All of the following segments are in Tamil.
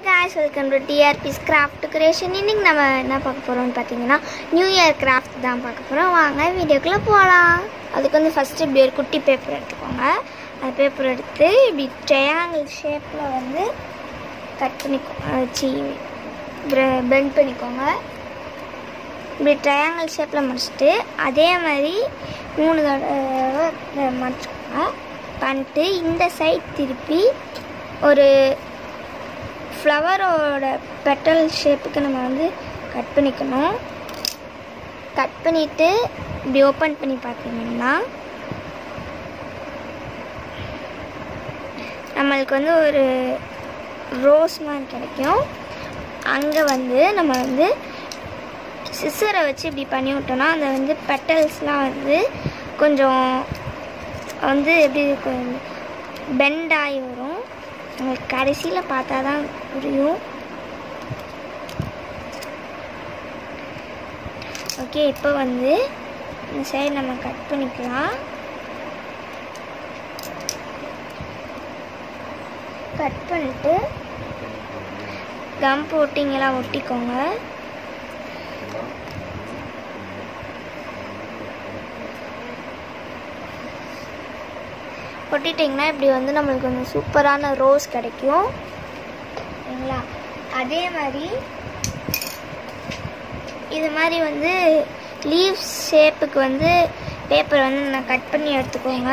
guys welcome to DRP's craft creation இன்னைக்கு நம்ம என்ன பார்க்க போகிறோம்னு பார்த்தீங்கன்னா நியூ இயர் கிராஃப்ட் தான் பார்க்க போகிறோம் வாங்க வீடியோக்குள்ளே போகலாம் அதுக்கு வந்து ஃபஸ்ட்டு இப்படி ஒரு குட்டி பேப்பர் எடுத்துக்கோங்க அந்த பேப்பர் எடுத்து இப்படி ட்ரையாங்கிள் ஷேப்பில் வந்து கட் பண்ணிக்கோ வச்சு பெண்ட் பண்ணிக்கோங்க இப்படி ட்ரையாங்கிள் ஷேப்பில் முடிச்சுட்டு அதே மாதிரி மூணு தடவை இதை மடிச்சுக்கோங்க பண்ணிட்டு இந்த சைட் திருப்பி ஒரு ஃப்ளவரோட பெட்டல் ஷேப்புக்கு நம்ம வந்து கட் பண்ணிக்கணும் கட் பண்ணிவிட்டு இப்படி ஓப்பன் பண்ணி பார்த்தீங்கன்னா நம்மளுக்கு வந்து ஒரு ரோஸ் மாதிரி கிடைக்கும் அங்கே வந்து நம்ம வந்து சிசரை வச்சு இப்படி பண்ணி விட்டோம்னா அந்த வந்து பெட்டல்ஸ்லாம் வந்து கொஞ்சம் வந்து எப்படி பெண்ட் ஆகி வரும் உங்களுக்கு கடைசியில் பார்த்தா தான் புரியும் ஓகே இப்போ வந்து இந்த சைடு நம்ம கட் பண்ணிக்கலாம் கட் பண்ணிட்டு கம் போட்டிங்கெல்லாம் ஒட்டிக்கோங்க ஒட்டிட்டிங்கன்னா இப்படி வந்து நம்மளுக்கு கொஞ்சம் சூப்பரான ரோஸ் கிடைக்கும் சரிங்களா அதே மாதிரி இது மாதிரி வந்து லீவ் ஷேப்புக்கு வந்து பேப்பர் வந்து நான் கட் பண்ணி எடுத்துக்கோங்க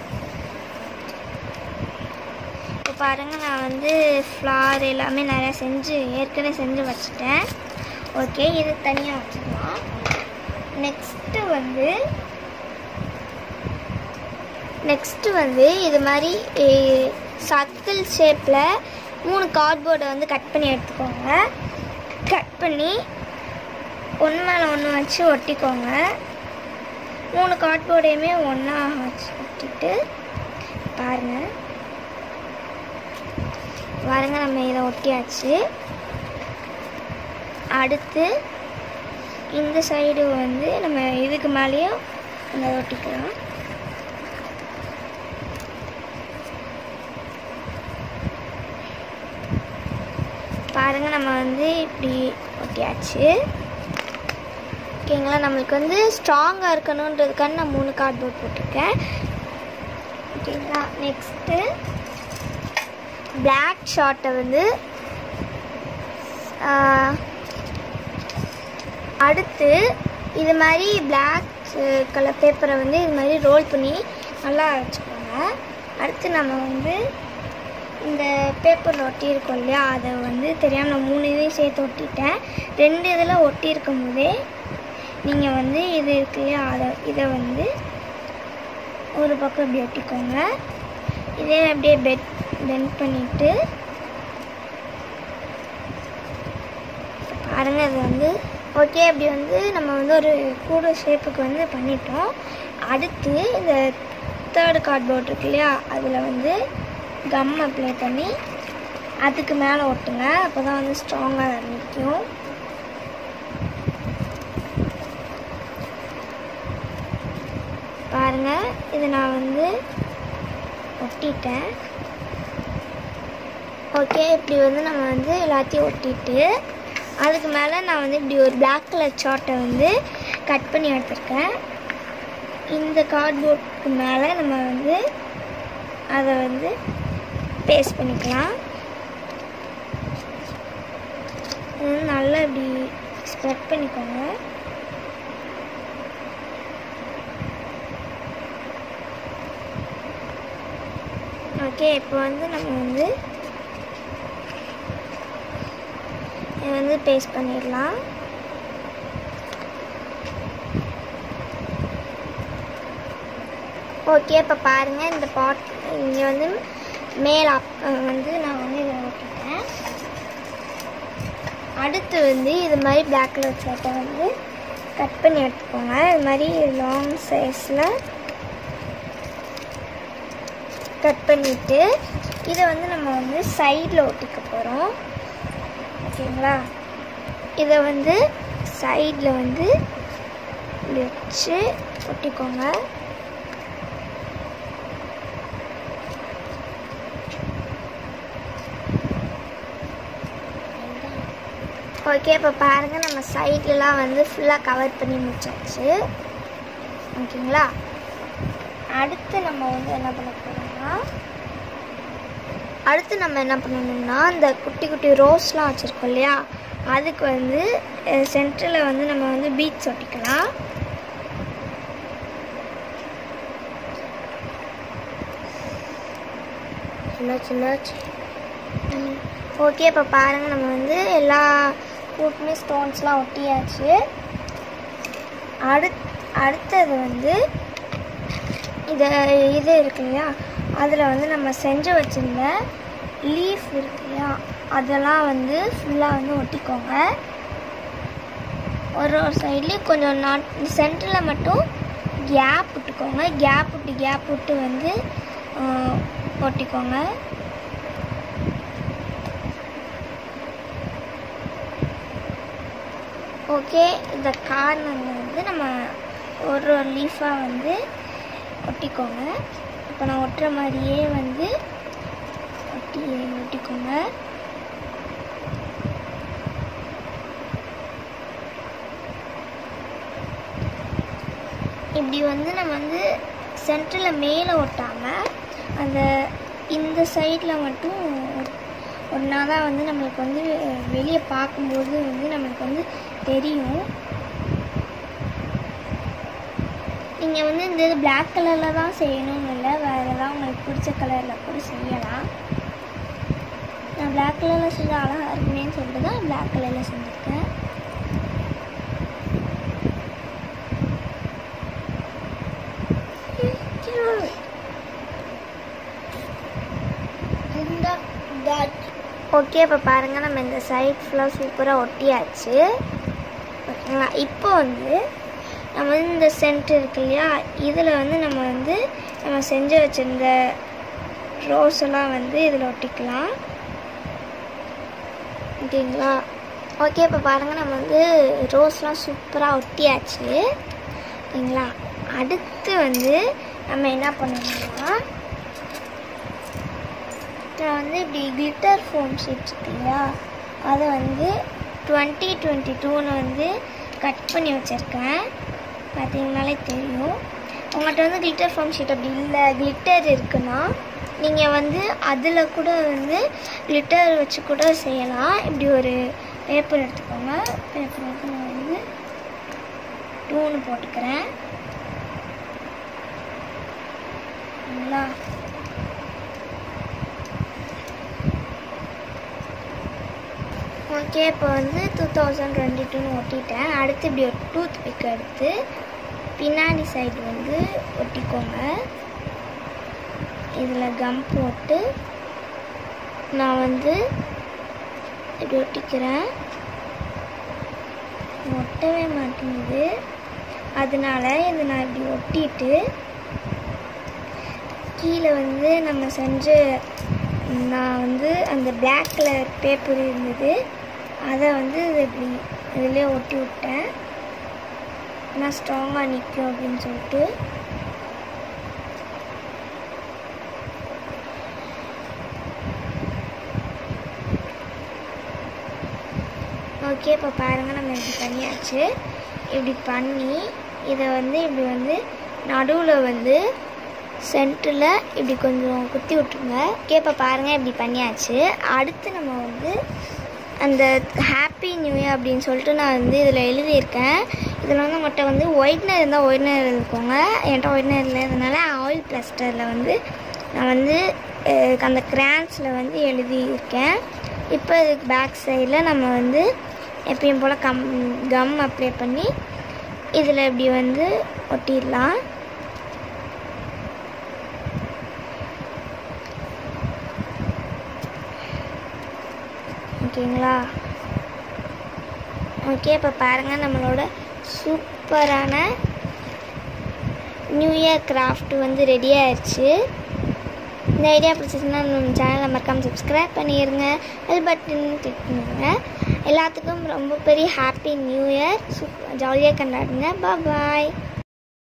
இப்போ பாருங்கள் நான் வந்து ஃப்ளார் எல்லாமே நிறையா செஞ்சு ஏற்கனவே செஞ்சு வச்சுட்டேன் ஓகே இது தனியாக வச்சுக்கலாம் நெக்ஸ்ட்டு வந்து நெக்ஸ்ட்டு வந்து இது மாதிரி சர்க்கிள் ஷேப்பில் மூணு கார்ட்போர்டை வந்து கட் பண்ணி எடுத்துக்கோங்க கட் பண்ணி ஒன்று மேலே ஒன்று வச்சு ஒட்டிக்கோங்க மூணு கார்ட்போர்டையுமே ஒன்றா வச்சு ஒட்டிட்டு பாருங்கள் பாருங்க நம்ம இதை ஒட்டியாச்சு அடுத்து இந்த சைடு வந்து நம்ம இதுக்கு மேலேயும் நம்ம ஒட்டிக்கலாம் பாருங்கள் நம்ம வந்து இப்படி ஒட்டியாச்சு ஓகேங்களா நம்மளுக்கு வந்து ஸ்ட்ராங்காக இருக்கணுன்றதுக்காக நான் மூணு கார்ட்போர்ட் போட்டிருக்கேன் ஓகேங்களா நெக்ஸ்ட்டு பிளாக் ஷார்ட்டை வந்து அடுத்து இது மாதிரி பிளாக் கலர் பேப்பரை வந்து இது மாதிரி ரோல் பண்ணி நல்லா வச்சுக்கோங்க அடுத்து நம்ம வந்து இந்த பேப்பரில் ஒட்டியிருக்கோம் இல்லையா அதை வந்து தெரியாமல் நான் மூணு இதையும் சேர்த்து ஒட்டிட்டேன் ரெண்டு இதில் ஒட்டியிருக்கும் போதே நீங்கள் வந்து இது இருக்கு இல்லையா அதை இதை வந்து ஒரு பக்கம் இப்படி ஒட்டிக்கோங்க இதே அப்படியே பெட் பெண்ட் பண்ணிவிட்டு பாருங்கள் அது வந்து ஓகே அப்படி வந்து நம்ம வந்து ஒரு கூட ஷேப்புக்கு வந்து பண்ணிட்டோம் அடுத்து இந்த தேர்டு கார்ட்போர்ட் இருக்கு இல்லையா அதில் வந்து கம் அப்ளை பண்ணி அதுக்கு மேலே ஒட்டுங்க அப்போ தான் வந்து ஸ்ட்ராங்காக நிற்கும் பாருங்கள் இது நான் வந்து ஒட்டிட்டேன் ஓகே இப்படி வந்து நம்ம வந்து எல்லாத்தையும் ஒட்டிட்டு அதுக்கு மேலே நான் வந்து இப்படி ஒரு பிளாக் கலர் சார்ட்டை வந்து கட் பண்ணி எடுத்திருக்கேன் இந்த கார்ட்போர்டுக்கு மேலே நம்ம வந்து அதை வந்து பேஸ்ட் பண்ணிக்கலாம் நல்லா இப்படி ஸ்ப்ரெட் பண்ணிக்கோங்க ஓகே இப்போ வந்து நம்ம வந்து இதை வந்து பேஸ்ட் பண்ணிடலாம் ஓகே இப்போ பாருங்கள் இந்த பாட் இங்கே வந்து மேல் அப் வந்து நான் வந்து இதை ஓட்டிட்டேன் அடுத்து வந்து இது மாதிரி பிளாக் கலர் ஷர்ட்டை வந்து கட் பண்ணி எடுத்துக்கோங்க இது மாதிரி லாங் சைஸில் கட் பண்ணிவிட்டு இதை வந்து நம்ம வந்து சைடில் ஒட்டிக்க போகிறோம் ஓகேங்களா இதை வந்து சைடில் வந்து இப்படி வச்சு ஒட்டிக்கோங்க ஓகே இப்போ பாருங்கள் நம்ம சைட்லலாம் வந்து ஃபுல்லாக கவர் பண்ணி முடிச்சாச்சு ஓகேங்களா அடுத்து நம்ம வந்து என்ன பண்ண போகிறோம்னா அடுத்து நம்ம என்ன பண்ணணும்னா இந்த குட்டி குட்டி ரோஸ்லாம் வச்சுருக்கோம் இல்லையா அதுக்கு வந்து சென்டரில் வந்து நம்ம வந்து பீட்ஸ் ஒட்டிக்கலாம் சின்ன ஓகே இப்போ பாருங்கள் நம்ம வந்து எல்லா ஃப்ரூட்டுமே ஸ்டோன்ஸ்லாம் ஒட்டியாச்சு அடுத் அடுத்தது வந்து இதை இது இருக்கு இல்லையா அதில் வந்து நம்ம செஞ்சு வச்சுருந்த லீஃப் இருக்கு இல்லையா அதெல்லாம் வந்து ஃபுல்லாக வந்து ஒட்டிக்கோங்க ஒரு ஒரு சைட்லேயும் கொஞ்சம் நாட் சென்டரில் மட்டும் கேப் விட்டுக்கோங்க கேப் விட்டு கேப் விட்டு வந்து ஆஹ், ஒட்டிக்கோங்க ஓகே இந்த கார்னரில் வந்து நம்ம ஒரு ஒரு லீஃபாக வந்து ஒட்டிக்கோங்க இப்போ நான் ஒட்டுற மாதிரியே வந்து ஒட்டி ஒட்டிக்கோங்க இப்படி வந்து நம்ம வந்து சென்டரில் மேலே ஒட்டாமல் அந்த இந்த சைடில் மட்டும் ஒன்றா தான் வந்து நம்மளுக்கு வந்து வெளியே பார்க்கும்போது வந்து நம்மளுக்கு வந்து தெரியும் நீங்கள் வந்து இந்த இது பிளாக் கலரில் தான் செய்யணும்னு இல்லை வேறு ஏதாவது உங்களுக்கு பிடிச்ச கலரில் கூட செய்யலாம் நான் பிளாக் கலரில் செஞ்சால் அழகாக இருக்குமேன்னு சொல்லிட்டு தான் பிளாக் கலரில் செஞ்சுருக்கேன் ஓகே இப்போ பாருங்கள் நம்ம இந்த சைட் ஃபுல்லாக சூப்பராக ஒட்டியாச்சு ஓகேங்களா இப்போ வந்து நம்ம வந்து இந்த சென்ட் இருக்கு இல்லையா இதில் வந்து நம்ம வந்து நம்ம செஞ்சு வச்சிருந்த ரோஸ் எல்லாம் வந்து இதில் ஒட்டிக்கலாம் ஓகேங்களா ஓகே இப்போ பாருங்கள் நம்ம வந்து ரோஸ்லாம் சூப்பராக ஒட்டியாச்சு ஓகேங்களா அடுத்து வந்து நம்ம என்ன பண்ணணும்னா நான் வந்து இப்படி கிளிட்டர் ஃபோம் ஷீட் இருக்கு இல்லையா அதை வந்து டுவெண்ட்டி டுவெண்ட்டி டூன்னு வந்து கட் பண்ணி வச்சுருக்கேன் பார்த்தீங்கனாலே தெரியும் உங்கள்கிட்ட வந்து கிளிட்டர் ஃபோம் ஷீட் அப்படி இல்லை கிளிட்டர் இருக்குன்னா நீங்கள் வந்து அதில் கூட வந்து கிளிட்டர் வச்சு கூட செய்யலாம் இப்படி ஒரு பேப்பர் எடுத்துக்கோங்க பேப்பர் வந்து நான் வந்து டூன்னு போட்டுக்கிறேன் சரிங்களா ஓகே இப்போ வந்து டூ தௌசண்ட் டுவெண்ட்டி டூன்னு ஒட்டிட்டேன் அடுத்து இப்படி ஒரு டூத் பிக் எடுத்து பின்னாடி சைடு வந்து ஒட்டிக்கோங்க இதில் கம் போட்டு நான் வந்து இப்படி ஒட்டிக்கிறேன் ஒட்டவே மாட்டேங்குது அதனால இதை நான் இப்படி ஒட்டிட்டு கீழே வந்து நம்ம செஞ்ச நான் வந்து அந்த பிளாக் கலர் பேப்பர் இருந்தது அதை வந்து இது இப்படி இதிலே ஒட்டி விட்டேன் ஆனால் ஸ்ட்ராங்காக நிற்கும் அப்படின்னு சொல்லிட்டு ஓகே இப்போ பாருங்கள் நம்ம இப்படி பண்ணியாச்சு இப்படி பண்ணி இதை வந்து இப்படி வந்து நடுவில் வந்து சென்டரில் இப்படி கொஞ்சம் குத்தி விட்ருங்க ஓகே இப்போ பாருங்கள் இப்படி பண்ணியாச்சு அடுத்து நம்ம வந்து அந்த ஹாப்பி நியூ இயர் அப்படின்னு சொல்லிட்டு நான் வந்து இதில் எழுதியிருக்கேன் இதில் வந்து உங்கள்கிட்ட வந்து ஒயிட்னர் இருந்தால் ஒயிட்னர் எழுதிக்கோங்க என்கிட்ட ஒயிட்னர் இல்லாததுனால ஆயில் பிளாஸ்டரில் வந்து நான் வந்து அஹ், அந்த கிரான்ஸில் வந்து எழுதியிருக்கேன் இப்போ இதுக்கு பேக் சைடில் நம்ம வந்து எப்பயும் போல் கம் கம் அப்ளை பண்ணி இதில் இப்படி வந்து ஒட்டிடலாம் ஓகேங்களா ஓகே இப்போ பாருங்கள் நம்மளோட சூப்பரான நியூ இயர் கிராஃப்ட் வந்து ரெடி ஆயிடுச்சு இந்த ஐடியா பிடிச்சிருந்தா நம்ம சேனலை மறக்காமல் சப்ஸ்கிரைப் பண்ணிடுங்க பெல் பட்டன் கிளிக் பண்ணுங்க எல்லாத்துக்கும் ரொம்ப பெரிய ஹாப்பி நியூ இயர் சூப் ஜாலியாக கொண்டாடுங்க பாய்